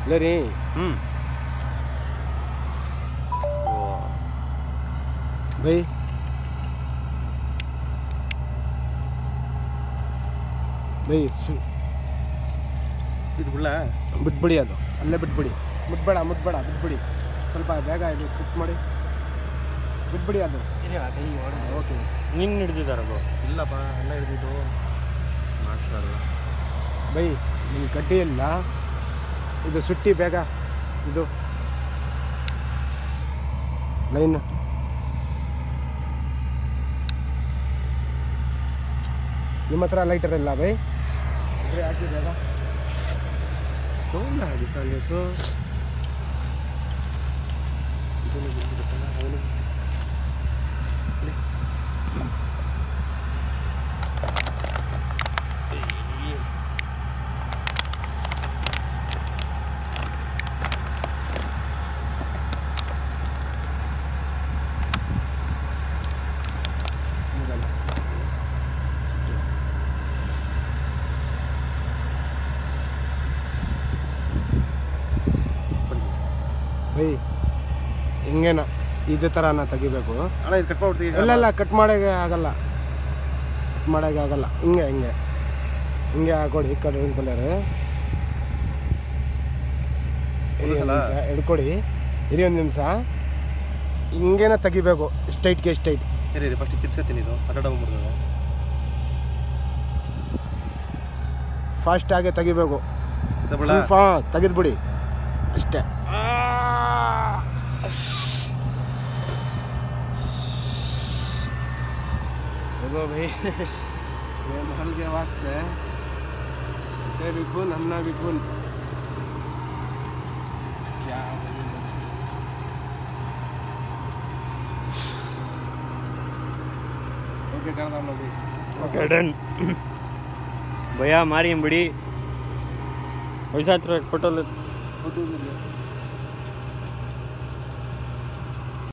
ले रही ಹ್ಞೂ भाई ಬೈ ಸು ಇದು ಬಿಡ್ಲಾ ಬಿಟ್ಬಿಡಿ ಅದು ಅಲ್ಲೇ ಬಿಟ್ಬಿಡಿ ಮುಟ್ಬೇಡ ಮುಟ್ಬೇಡ ಬಿಟ್ಬಿಡಿ ಸ್ವಲ್ಪ ಬೇಗ ಇದು ಸ್ವಿಚ್ ಮಾಡಿ ಬಿಟ್ಬಿಡಿ ಅದು ಓಕೆ ನಿನ್ನ ಹಿಡ್ದಿದ್ದಾರದು ಇಲ್ಲಪ್ಪ ಎಲ್ಲ ಹಿಡ್ದಿದ್ದು ಮಾಸ್ಟರ್ ಬೈ ನಿಮ್ಗೆ ಕಡ್ಡಿ ಇಲ್ಲ ಇದು ಸುಟ್ಟಿ ಬೇಗ ಇದು ಲೈನ್ ನಿಮ್ಮ ಹತ್ರ ಲೈಟರ್ ಇಲ್ಲ ಬೈ ಇದ್ರೆ ಹಾಕಿ ಬೇಗ ತೊಗೊಂಡ ಆಗಿತ್ತು ಬೈ ಹಿಂಗೇನ ಇದೇ ಥರನ ತೆಗಿಬೇಕು ಅಣ್ಣ ಇದು ಕಟ್ ಮಾಡ್ಬಿಡ್ತೀವಿ ಇಲ್ಲ ಇಲ್ಲ ಕಟ್ ಮಾಡೋಕೆ ಆಗಲ್ಲ ಕಟ್ ಮಾಡೋಕೆ ಆಗಲ್ಲ ಹಿಂಗೆ ಹಿಂಗೆ ಹಿಂಗೆ ಹಾಕೊಡಿ ಈ ಕಡೆ ಕಲರ್ ಇರಿ ಒಂದು ನಿಮಿಷ ಹಿಡ್ಕೊಡಿ ಇರಿ ಒಂದು ನಿಮಿಷ ಹಿಂಗೇನ ತೆಗಿಬೇಕು ಸ್ಟ್ರೈಟ್ಗೆ ಸ್ಟ್ರೈಟ್ ಇರಿ ಇರಿ ಫಸ್ಟ್ ತಿರ್ಸ್ಕೊತೀನಿ ಇದು ಅಡ್ಡ ಬಂದ್ಬಿಡ್ತದೆ ಫಾಸ್ಟಾಗೆ ತೆಗಿಬೇಕು ತಗೊಳ್ಳ ಫುಲ್ ಫಾ ತೆಗೆದ್ಬಿಡಿ ಅಷ್ಟೇ देखो भाई ये महल के वास्ते इसे भी खून हमना भी खून क्या ओके कर दो अभी ಓಕೆ ಡನ್ ಭಯ ಮಾರಿ ಬಿಡಿ ವಯಸ್ಸಾತ್ರ ಫೋಟೋಲ್ फोटो भी ले